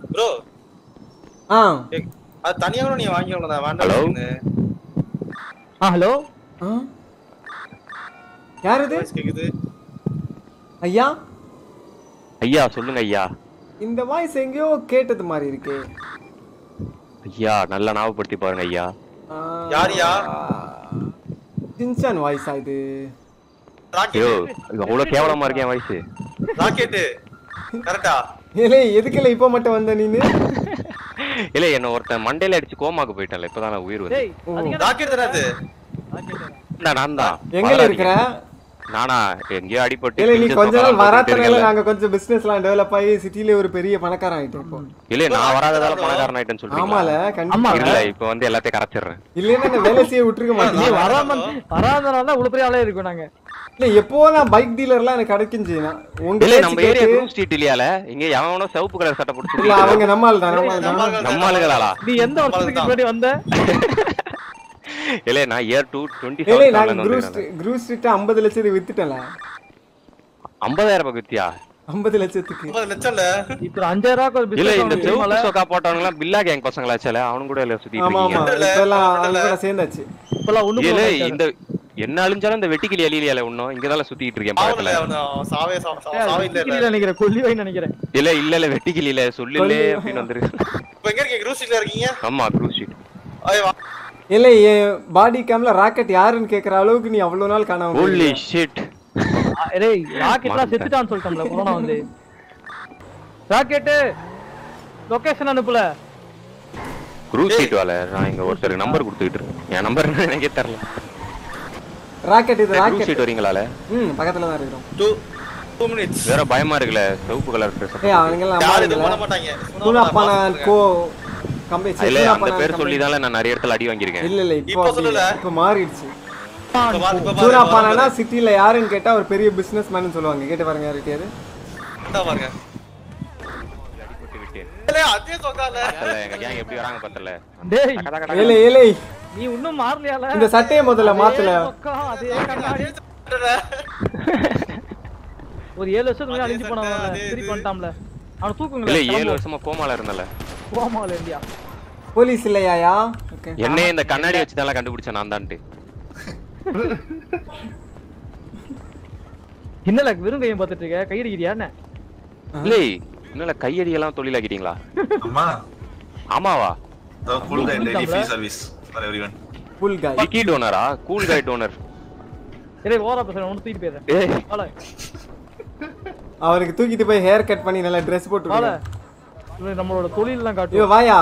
Bro ஆ அது தனியா கூட நீங்க வாங்கிக்கோங்க Hello? வேண்டாம் ஆ ஹலோ ஆ யார் இது கேக்குது ஐயா ஐயா சொல்லுங்க ஐயா இந்த வாய்ஸ் எங்கேயோ கேட்டது மாதிரி இருக்கே ஐயா நல்லா ஞாபகப்படுத்தி பாருங்க ஐயா ஆ, யாருயா? சின்சான் வாய்ஸா இது ஐயோ ராக்கெட் அவ்வளவு கேவலமா இருக்கேன் வயசு ராக்கெட் கரெக்டா ஏலே எதுக்குல இப்ப மட்டும் வந்த நீனு இல்ல என்ன ஒருத்தன் மண்டையில அடிச்சு கோமாக்கு போயிட்டேன்ல இப்பதான் நான் உயிர் வந்து டேய் அது என்ன ராக்கெட் தானே அது நான் நான் தான் எங்கல இருக்கிற நானா எங்கேயோ அடிபட்டு இல்ல நீ கிழிஞ்ச கொஞ்ச நாள் சோறாலாம் போட்டுட்டு வராதனால இருக்கேன்ல. நாங்க கொஞ்சம் பிசினஸ் எல்லாம் டெவலப் ஆகி சிட்டில ஒரு பெரிய பணக்காரன் ஆயிட்டோம் இப்போ இல்ல நான் வராததால பணக்காரன் ஆயிட்டேன்னு சொல்றீங்களா ஆமால கண்டிப்பா இல்ல இப்ப வந்து எல்லாத்தையும் கரைச்சிடுறேன் இல்லைன்னா நான் வேலை செய்ய விட்டுருக்க நீ மாட்டேன் வராம வராதனால தான் இவ்வளவு பெரிய ஆளே இருக்கோம் நாங்க இல்ல எப்போ நான் பைக் டீலர்லாம் எனக்கு கிடைக்குஞ்சு நான் உங்க இல்ல பேச்சு நம்ம ஏரியா கேட்டு- குரூப் ஸ்ட்ரீட் இல்லையால இங்க எவனோ சிவப்பு கலர் சட்டை போட்டு இல்ல சுத்திட்டு அவங்க நம்ம ஆள் தான் நம்ம ஆள் தான் நம்ம நம்ம ஆளுகளா நீ எந்த வருஷத்துக்கு முன்னாடி வந்த இல்ல நான் இயர் டூ டுவெண்ட்டி இல்ல செவன் நாங்க குரூ ஸ்ட்ரீட் குரூ ஸ்ட்ரீட் ஐம்பது லட்சத்துக்கு வித்துட்டேன்ல ஐம்பதாயிரம் ரூபாய் குத்தியா ஐம்பது லட்சத்துக்கு ஐம்பது லட்சம் இல்ல இப்ப அஞ்சாயிரம் ரூபாய்க்கு ஒரு இல்ல பிசினஸ் இந்த அவனுக்கு செவப்பு தெரியுமால சோக்கா போட்டவங்க பில்லா கேங் பசங்களாச்சால அவனு கூட எல்லாம் சுத்திட்டு ஆமா ஆமா இருக்கீங்க இல்ல, இப்ப எல்லாம் இல்ல. அவங்க கூட சேர்ந்தாச்சு இப்பெல்லாம் ஒண்ணு இல்ல போட இந்த என்ன அழிஞ்சாலும் இந்த வெட்டிக்கிளி அழியல ஒண்ணும் இங்கதான் சுத்திட்டு இருக்கேன் சாவல பக்கத்துல அவன் சாவே சாவ சாவே இல்ல இல்ல நினைக்கிறேன் கொல்லி வை நினைக்கிறேன் இல்ல இல்ல இல்ல வெட்டிக்கிளி இல்ல சொல்லல கொல்லி- அப்படின்னு வந்துருக்கு இப்ப எங்க இருக்கீங்க ரூசில இருக்கீங்க ஆமா க்ரூஸ் ஷீட் ஐய் வா இல்ல என் பாடி கேம்ல ராக்கெட் யாருன்னு கேக்குற அளவுக்கு நீ அவ்வளவு நாள் காணாம ஹோலி போயிருக்க. ஷிட் ஆ, டேய் ராக்கெட்லாம் செத்துட்டான்னு சொல்லிட்டோம்ல கொரோனா வந்து ராக்கெட்டு லொகேஷன் அனுப்பல க்ரூஸ் ஷீட் வேலை நான் இங்க ஒருத்தருக்கு நம்பர் கொடுத்துக்கிட்டு இருக்கேன் என் நம்பர் எனக்கே தெரியல ராக்கெட் இது க்ரூஸ் ராக்கெட் ஷீட் வரீங்களால ம் பக்கத்துல தான் இருக்கிறோம் டூ டூ மினிட்ஸ் வேற பயமா இருக்குல்ல சிவப்பு கலர் ட்ரெஸ் ஏய் அவனுங்க எல்லாம் யாரும் இது அம்மா பண்ண மாட்டாங்க சூனா பனான் கோ கம்பெனி இல்ல அந்த பேர் சொல்லி நான் நிறைய இடத்துல அடி வாங்கியிருக்கேன் இல்ல இல்ல இப்போ இப்போ அப்படி சொல்லல. இல்ல. இப்போ மாறிடுச்சு இப்ப பாரு, இப்ப பாரு, சூனா இப்ப பானா பாரு. சிட்டில யாருன்னு கேட்டா ஒரு பெரிய பிசினஸ் மேன் சொல்லுவாங்க கேட்டு பாருங்க யார்கிட்டயாவது இந்தா பாருங்க அடிபட்டு விட்டேன் இல்ல, அதே சொக்கால பத்தல, எங்க கேங் எப்படி வராங்க பத்தல டேய் டக டக டக. ஏலே ஏலே நீ இன்னும் மாறலையால இந்த சட்டையை முதல்ல மாத்தல அதே பக்கம், அதே கண்ணாடி ஒரு ஏழு வருஷத்துக்கு முன்னாடி அழிஞ்சு போனவன் அதே இது. திருப்பி பண்ணிட்டாம்ல அவன் இல்ல தூக்குங்களேன் ஏழு வருஷமா கோமால இருந்தல கோமால இந்தியா போலீஸ் இல்லையாயா ஓகே என்னையே இந்த கண்ணாடி வச்சு தான் கண்டுபிடிச்சேன் நான் தான்ட்டு என்னல வெறும் கையும் பார்த்துட்டு இருக்க கை அடிக்கிறியா என்ன இல்ல என்னல கையடி எல்லாம் தொழிலாக்கிட்டீங்களா அம்மா ஆமாவா the full day daily free service for everyone புல் காய் விக்கி டோனரா கூல் கை டோனர் ஏய் ஓரா பேசுறேன் ஒன்று தூக்கிட்டு போயிடுறேன் ஏய் வாழ அவனுக்கு தூக்கிட்டு போய் ஹேர் கட் பண்ணி நல்லா ட்ரெஸ் போட்டு வாழ விடு. இவன் நம்மளோட தொழிலெல்லாம் ஐயோ காட்டுவோம் வாயா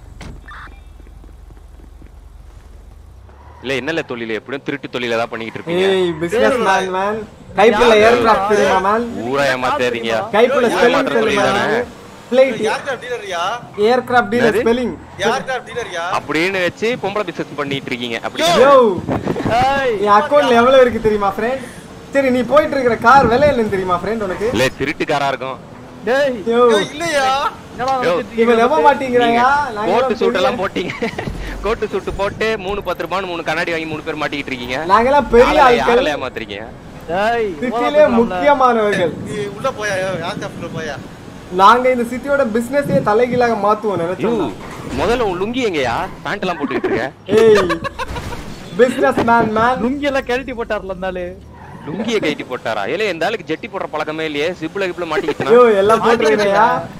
இல்ல என்னல தொழில் எப்படியும் திருட்டு தொழில தான் பண்ணிக்கிட்டு இருப்பீங்க ஏய் business man man Kaipulla aircraft தெரியுமா மேன் ஊரா ஏமாத்தாதீங்க கைப்புள்ள ஸ்பெல்லிங் ஏமாத்துற தொழில் தெரியுமா தானே ஃபிளைட் யாருக்கா டீலர்யா ஏர்கிராஃப்ட் டீலர் என்னது? ஸ்பெல்லிங் யாருக்கா டீலர்யா அப்படின்னு வச்சு பொம்பளை பிசினஸ் பண்ணிட்டு இருக்கீங்க அப்படி யோ ஏய் என் அக்கவுண்ட்ல எவ்வளவு இருக்கு தெரியுமா ஃப்ரெண்ட் சரி நீ போயிட்டு இருக்கிற கார் விலை என்னன்னு தெரியுமா ஃப்ரெண்ட் உனக்கு இல்ல திருட்டுக்காரா இருக்கும் டேய் யோ ஐயோ, இல்லையா என்னடா யோ, நினைச்சிட்டு இவன் இருக்கீங்க? நம்ப மாட்டேங்கிறாயா நாங்க கோட்டு எல்லாம் சூட் எல்லாம் பெரிய- போட்டீங்க கோட்டு சூட் போட்டு மூணு பத்து ரூபான்னு மூணு கண்ணாடி வாங்கி மூணு பேர் மாட்டிக்கிட்டு இருக்கீங்க நாங்கெல்லாம் பெரிய யாரை- ஆட்கள் யாரை ஏமாத்துறீங்க டேய் ஓரா சிட்டிலே பேசுறான்ல. முக்கியமானவர்கள் நீ உள்ள போயா யாருக்கா உள்ள போயா நாங்க இந்த சிட்டியோட பிசினஸே தலைகீழாக மாத்துவோம் யூ நினைச்சோம் முதல்ல உன் லுங்கி எங்கயா பேண்ட் எல்லாம் போட்டுக்கிட்டு இருக்க ஏய் பிசினஸ் மேன் மேன் லுங்கி எல்லாம் கழட்டி போட்டார்ல இருந்தாலு லுங்கிய கைட்டி போட்டாரா இல்ல இந்த ஆளுக்கு ஜெட்டி போடுற பழக்கமே இல்லையே சிப்புல கிப்புல ஐயோ மாட்டிக்கிட்டு எல்லாம் போட்டுருக்கையா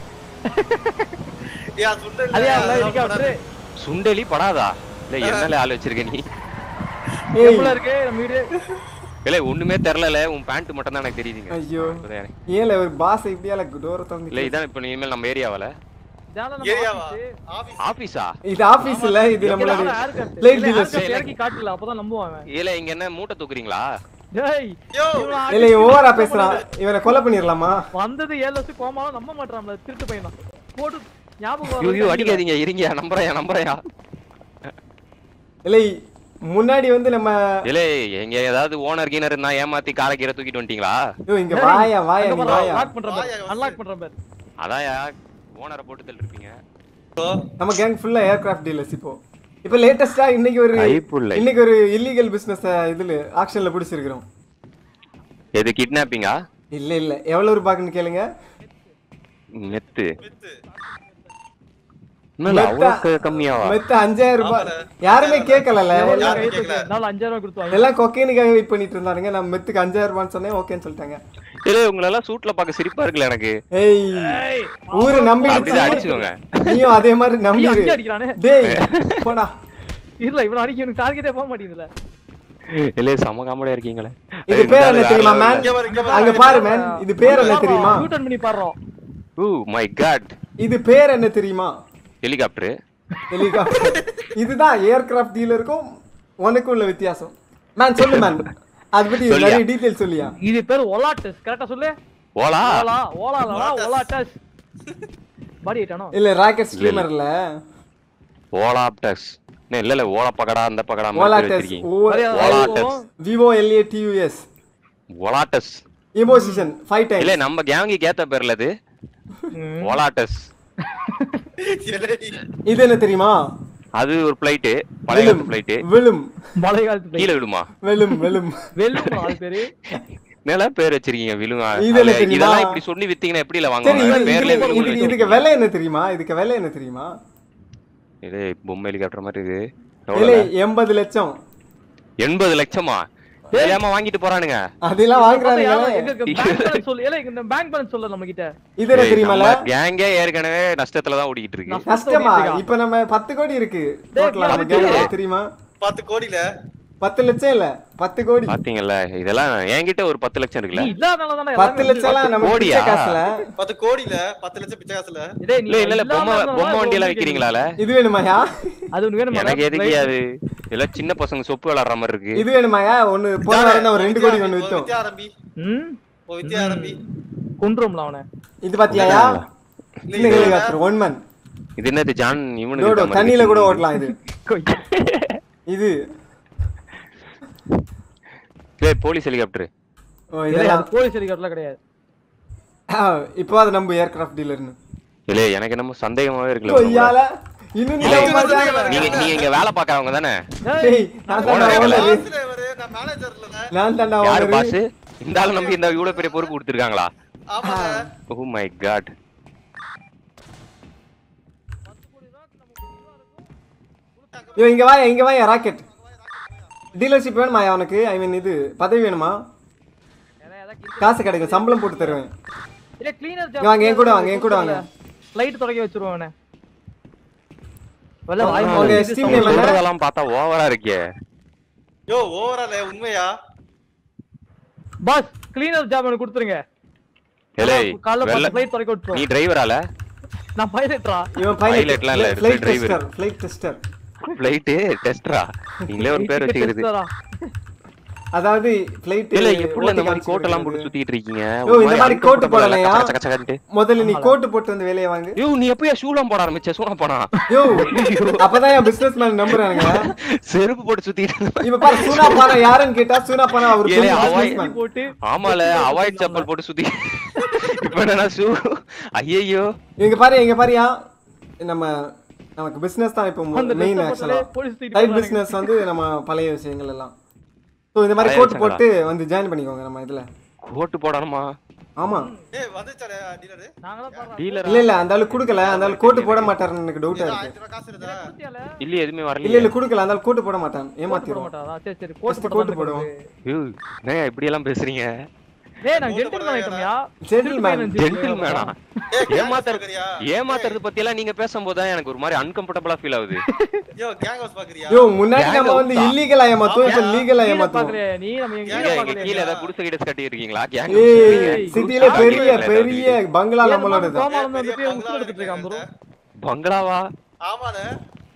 யா சுண்டல் அதே எல்லாம் இருக்கா விட்டுரு. சுண்டலி படாதா இல்ல என்னல ஆள் வச்சிருக்க நீ ஏய் எவ்வளவு இருக்கு நம்ம வீடு இல்ல ஒண்ணுமே தெரியல உன் பேண்ட் மட்டும் தான் எனக்கு தெரியுதுங்க ஐயோ இப்பதான் எனக்கு. ஏல ஒரு பாஸ் இப்படியால டோர இல்ல தந்து இதான் இப்ப இனிமேல் நம்ம ஏரியாவல இதால நம்ம ஏரியாவா office. ஆபீஸ் ஆபீஸா இது ஆபீஸ் இல்ல இது இங்க நம்மளோட நான் haircut. பிளேட் இல்ல, டீலர்ஸ் haircut இறக்கி காட்டல அப்பதான் நம்புவான் அவன். இல்ல இங்க என்ன மூட்டை தூக்குறீங்களா டேய் யோ இவனை இல்ல அடிச்சு ஓவரா கொலை பேசுறான் பண்ணது. இவனை கொலை பண்ணிரலாமா வந்தது ஏழு வருஷம் கோமாலும் நம்ப மாட்டான்ல திருட்டு பையனா போட்டு ஞாபகம் ஐயோ வர அடிக்காதீங்க இருங்க நம்புறையா நம்புறையா இல்ல முன்னாடி வந்து நம்ம இல்ல எங்க ஏதாவது ஓனர் கீனர் இருந்தா ஏமாத்தி காரை கீரை தூக்கிட்டு வந்துட்டீங்களா ஐயோ இங்க வாயா வாயா நீ வாயா அன்லாக் பண்ற பாரு வாயா, அன்லாக் பண்ற பாரு அதான்யா ஓனரை போட்டு தள்ளிருப்பீங்க நம்ம கேங் ஃபுல்லா ஏர்கிராஃப்ட் டீலர்ஸ் இப்போ இப்போ லேட்டஸ்டா இன்னைக்கு ஒரு கைப்புள்ளை. இன்னைக்கு ஒரு இல்லீகல் பிசினஸ் இதுல ஆக்ஷன்ல பிடிச்சிருக்கிறோம் எது கிட்னாப்பிங்கா இல்ல இல்ல எவ்வளவு ரூபாய்க்குன்னு கேளுங்க நெத்து என்னல அவ்வளவு க- கம்மியாவா மெத்த அஞ்சாயிரம் ரூபாய் யாருமே கேட்கலல்ல எல்லாம் எல்லாம் கை கேட்கல. தூக்கி, நாலு அஞ்சாயிரம் ரூபாய் கொடுத்துவாங்க எல்லாம் கொக்கைனுக்காக வெயிட் பண்ணிட்டு இருந்தானுங்க நம்ம மெத்துக்கு அஞ்சாயிரம் ரூபான்னு சொன்னேன் ஓகேன்னு சொல்லிட்டாங்க இல்ல உங்களை எல்லாம் சூட்ல பாக்க சிரிப்பா இருக்குல்ல எனக்கு ஏய் ஊரு நம்பி அப்படிதான் அடிச்சுக்கோங்க நீயும் அதே மாதிரி நீ நம்பிடு அங்கே அடிக்கிறானே டேய் போடா இல்ல இவன் அடிக்க எனக்கு டார்கெட்டே போக மாட்டேங்குதுல இல்ல செம காமெடியா இருக்கீங்களே இது பேர் என்ன தெரியுமா மேன் இங்க பாரு, இங்க பாரு. அங்க பாரு மேன் இது பேர் என்ன தெரியுமா யூ டர்ன் பண்ணி பாடுறோம் ஓ மை காட் இது பேர் என்ன தெரியுமா ஹெலிகாப்டர் ஹெலிகாப்டர் இதுதான் ஏர்கிராஃப்ட் டீலருக்கும் உனக்கும் உள்ள வித்தியாசம் மேன் சொல்லு மேன் அதை பத்தி சொல்லியா? நிறைய டீடைல் சொல்லியா இது பேர் ஒலா டெஸ்ட் கரெக்டா சொல்லு ஓலா ஓலா ஓலா இல்லடா ஒலா டெஸ்ட் பாடி ஆயிட்டானோ இல்ல ராக்கெட் ஸ்ட்ரீமர்ல ஓலாப்டஸ் இல்ல இல்ல ஓலா பக்கடா அந்த பக்கடா ஓலா மாதிரி பேர் டெஸ்ட் வச்சிருக்கீங்க ஓலாட்டஸ் விவோ எல்ஏ டியூஎஸ் ஓலாட்டஸ் இமோசிஷன் ஃபைவ் இல்ல டைம் நம்ம கேங்குக்கு ஏத்த பேர்ல அது ஓலாட்டஸ் இது என்ன தெரியுமா அது ஒரு பிளைட் பழைய விழும் காலத்து பிளைட் விழும் மழை காலத்து கீழே விடுமா வெளும் வெளும் வெல்லும் அது பேரு மேல பேர் வச்சிருக்கீங்க விழுங்க இது என்ன அதுல தெரியுமா? இதெல்லாம் இப்படி சொல்லி வித்தீங்கன்னா எப்படி இல்ல சரி வாங்குவாங்க இது- பேர்ல இதுக்கு- விழுங்க இதுக்கு இதுக்கு விலை என்ன தெரியுமா இதுக்கு விலை என்ன தெரியுமா இது பொம்மை ஹெலிகாப்டர் மாதிரி இது விலை எவ்வளவு எண்பது லட்சம் எண்பது லட்சமா தெரியாம வாங்கிட்டு போறானுங்க அதெல்லாம் வாங்குறானுங்க எங்க பேங்க் பேலன்ஸ் சொல்லு இல்ல இந்த பேங்க் பேலன்ஸ் சொல்ல நம்ம கிட்ட இது என்ன தெரியுமால கேங்கே ஏற்கனவே நஷ்டத்துல தான் ஓடிக்கிட்டு இருக்கு நான் கஷ்டமா இப்ப நம்ம பத்து கோடி இருக்கு டோட்டலா நம்ம கேங்க தெரியுமா பத்து கோடியில பத்து லட்சம் இல்ல பத்து கோடி பாத்தீங்கல்ல இதெல்லாம் என்கிட்ட ஒரு பத்து லட்சம் நீ இருக்குல்ல இல்லாதனால தானே பத்து லட்சம் எல்லாம் நம்ம கோடியா? பிச்சை காசுல பத்து கோடியில பத்து லட்சம் பிச்சை காசுல இதே நீ இல்ல இல்ல இல்ல பொம்மை இல்லாதனால பொம்மை தான் வண்டி எல்லாம் உங்களுக்கு விக்கிறீங்களால இது வேணுமாயா அது உனக்கு வேணுமா எனக்கு எதுக்கு அது இதெல்லாம் சின்ன பசங்க சொப்பு விளாடுற மாதிரி இருக்கு இது வேணுமாயா ஒண்ணு போன வாரம் தான் ஒரு ரெண்டு கோடி ஒண்ணு வித்தோம் வித்தியா ஆரம்பி ம் ஓ வித்தியா ஆரம்பி கொன்றும்ல அவனை இது பாத்தியாயா இந்த ஹெலிகாப்டர் ஒன் மேன் இது என்னது ஜான் இவனுக்கு டோடோ இருக்க மாதிரி தண்ணியில கூட இருக்கு. ஓட்டலாம் இது இது டேய் போலீஸ் ஹெலிகாப்டர் ஓ இல்ல இதெல்லாம் அது போலீஸ் ஹெலிகாப்டர்லாம் கிடையாது இப்போ அது நம்ம ஏர்கிராஃப்ட் டீலர்னு இல்ல எனக்கு என்னமோ சந்தேகமாவே இருக்குல்ல கொய்யால இன்னும் நீ நம்ம மச்சான். நீங்க நீங்க இங்க வேலை பாக்குறவங்க தானே டேய், நான் தான்டா ஓனர் owner. பாஸ்ல இவரு, நான் மேனேஜர் இல்ல நான் தான்டா யாரு owner. பாஸ் இந்த ஆளு நம்பி இந்த இவ்வளவு பெரிய பொறுப்பு கொடுத்துருக்காங்களா ஆமா ஓ மை காட் ஐயோ இங்க வாயா இங்க வாயா ராக்கெட் டீலர்ஷிப் வேணுமா அவனுக்கு ஐ மீன் இது பதவி வேணுமா காசு கிடைக்கும் சம்பளம் போட்டு தருவேன் இல்ல கிளீனர் இங்க வாங்க, என் கூட வாங்க, என் கூட வாங்க. லைட் தொடக்க வச்சிருவோம் அவனை வெள்ள வாய் உங்க மூடு. Steam name என்ன? சொல்றதெல்லாம் பார்த்தா ஓவரா இருக்கே யோ ஓவரால உண்மையா பாஸ் கிளீனர் ஜாப் எனக்கு கொடுத்துருங்க ஏலேய் காலைல வெள்ள பத்து லைட் தொடக்க நீ விட்டுரும் டிரைவரால நான் பைலட்ரா இவன் Pilot பைலட் லாம் இல்ல, flight driver. Tester flight tester flight டெஸ்டரா நீங்களே ஒரு பேர் வச்சுக்கிறது அதாவது ஃளைட் இல்ல எப்படி இந்த மாதிரி கோட் எல்லாம் போட்டு சுத்திட்டு இருக்கீங்க யோ, இந்த மாதிரி coat போடலையா? சக்க, சக்க, சக்கன்ட்டு. முதல்ல நீ கோட் போட்டு வந்து வேலையை வாங்கு யோ நீ எப்பயா ஷூலாம் போட ஆரம்பிச்ச சூனா போனா யோ அப்பதான் என் பிசினஸ் மேன் நம்புறானுங்க செருப்பு போட்டு சுத்திட்டு இருந்த. இப்ப பாரு சூனா பானா யாருன்னு கேட்டா சூனா பானா அவர் ஏலே, business avoid- man. போட்டு ஆமால அவாய்ட் செப்பல் போட்டு சுத்தி இப்ப என்னன்னா ஷூ ஐயோ இங்க பாரு இங்க பாரியா நம்ம நமக்கு பிசினஸ் தான் இப்போ அந்த மெயின் dress ஆக்சுவலா போட்டாலே police தூக்கிட்டு டைப் போறானுங்க. பிசினஸ் வந்து நம்ம பழைய விஷயங்கள் எல்லாம் ஸோ இந்த மாதிரி பழைய கோட் விஷயங்களா? போட்டு வந்து ஜாயின் பண்ணிக்கோங்க நம்ம இதுல கோட்டு போடணுமா ஆமா ஏய் வந்துச்சாடே டீலரு நாங்களாம் பாடுறோம் டீலர் இல்ல இல்ல அந்த ஆளு குடுக்கல அந்த ஆளு கோட்டு போட மாட்டாருன்னு எனக்கு டவுட்டா இருக்கு ஆயிரத்தி ரூபாய் காசு இருந்தா குட்டியால இல்ல எதுவுமே இல்ல வரல இல்ல குடுக்கல அந்த ஆளு கோட்டு போட மாட்டான் போட ஏமாத்திடுவோம் மாட்டாரா சரி சரி First கோட் கோட்டு போட்டு போடுவோம். போடுவோம் ஐயோ என்ன இப்படி எல்லாம் பேசுறீங்க டேய் நான் ஜென்டில்மேன் ஐட்டம்யா Gentleman. ஜென்டில்மேனா ஏய் ஏமாத்துறது பாக்குறியா ஏமாத்துறது பத்தி எல்லாம் நீங்க பேசும்போது தான் எனக்கு ஒரு மாதிரி அன்கம்ஃபர்டபுளா ஃபீல் ஆகுது யோ கேங் ஹவுஸ் பாக்குறியா யோ முன்னாடி Gang நம்ம வந்து out-ஆ? இல்லீகலா ஏமாத்துவோம் இப்ப லீகலா கீழ ஏமாத்துவோம் பாக்குறியா நீ நம்ம எங்க நீங்க கீழ எங்க கீழ பாக்குறியா ஏதாவது குடிசை கிடஸ் கட்டி இருக்கீங்களா கேங் ஏய் சிட்டில பெரிய பெரிய பங்களா நம்மளோட தான் கோமாளம் பெரிய வந்து பங்களா உசுறு எடுத்துட்டு இருக்கான் bro பங்களாவா ஆமாண்ணே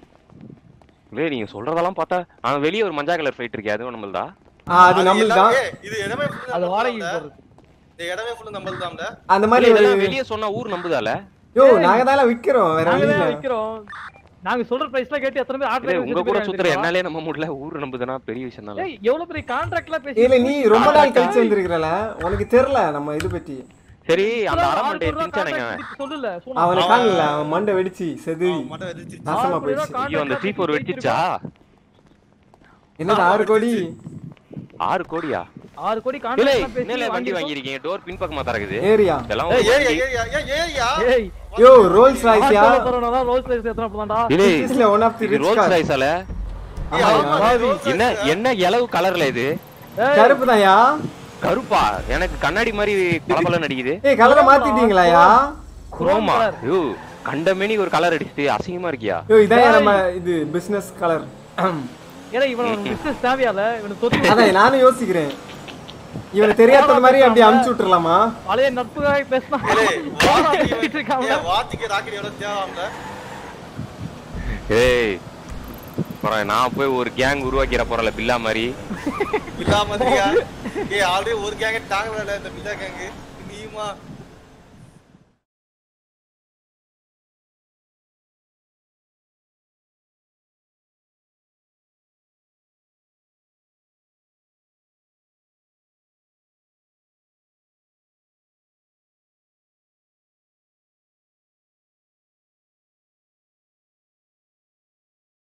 வே நீங்க சொல்றதெல்லாம் பார்த்தா ஆனா வெளிய ஒரு மஞ்சா கலர் ஃபைட் இருக்கே அதுவும் நம்மள்தா ஆ அது நம்மளுக்கு தான் ஏய், இது இடமே full அது நம்மளுக்கு வாடகைக்கு தான்ல. போறது இந்த இடமே ஃபுல்லு நம்மளுக்கு தான்ல அந்த மாதிரி ஒரு இதெல்லாம் வெளிய சொன்னா ஊர் நம்புதால யோ நாங்க தான் விக்கிறோம் வேற நாங்க வழி தான் இல்ல விக்கிறோம் நாங்க சொல்ற பிரைஸ்ல கேட்டு எத்தனை பேர் இல்ல, ஆர்டர் உங்க கூட சுத்துற என்னாலே நம்ப முடியல ஊர் நம்புதுன்னா பெரிய விஷயம் தான் ஏய் எவ்வளவு பெரிய கான்ட்ராக்ட்லாம் பேசி இல்ல நீ ரொம்ப நாள் கழிச்சு வந்திருக்கிறல உனக்கு தெரியல நம்ம இது பத்தி சரி அந்த ஆறு அரமண்டை கோடி ரூபா திணிச்சானுங்க contract சொல்லல சொன்னா அவனை காணல அவன் மண்டை வெடிச்சு செதுவி மட்டும் வெடிச்சிருச்சு. நாசமா ஆறு கோடி ரூபா போயிடுச்சு ஐயோ அந்த சி ஃபோர் வெட்டிச்சா என்னது ஆறு கோடி ஆறு கோடியா ஆறு கோடி இல்ல கான்ட்ராக்ட் பேசி என்னல வண்டி வாங்கிருக்கோம். வாங்கியிருக்கீங்க டோர் பின் பக்கமா திறக்குது ஏரியா இதெல்லாம் ஏய், ஒரு ஏரியா வண்டி. ஏரியா ஏய், ஏரியா ஏய் யோ ரோல்ஸ் ராய்ஸ்யா ஆட்டோல போறவனா ரோல்ஸ் ரைஸ் ஏத்துறா போதான்டா இல்லே, இஸ்ல ஒன் ஆஃப் தி இது ரிச் ரோல்ஸ் கார் ராய்ஸால ஏய், ஆமா, ஆமாயா ரோல்ஸ் என்ன ராய்ஸ். என்ன இலவு கலர்ல இது ஏய் கருப்பு தான்யா கருப்பா எனக்கு கண்ணாடி மாதிரி பளபளன்னு அடிக்குது ஏய் கலரை மாத்திட்டீங்களாயா குரோமா colour. ஐயோ கண்டமேனி ஒரு கலர் அடிச்சுட்டு அசிங்கமா இருக்கியா யோ இதான் நம்ம இது பிசினஸ் கலர் ஏடா இவன் பிசினஸ் தேவையால இவனுக்கு சொத்து அதான் நானும் யோசிக்கிறேன் இவனை தெரியாத மாதிரி அப்படி அமுச்சு விட்டுறலாமா பழைய நட்புக்காக பேசினா ஏய், வாத்திக்கு பேசிட்டு இருக்காங்க ஏய், வாத்திக்கு ராக்கெட் எவ்வளவு தேவாம்ல ஏய் அப்புறம் நான் போய் ஒரு கேங் உருவாக்கிற போறல பில்லா மாதிரி இல்லாம இருக்கியா ஏய் ஆல்ரெடி ஒரு கேங்க தாங்க வேலை இந்த பில்லா கேங்கு நீயுமா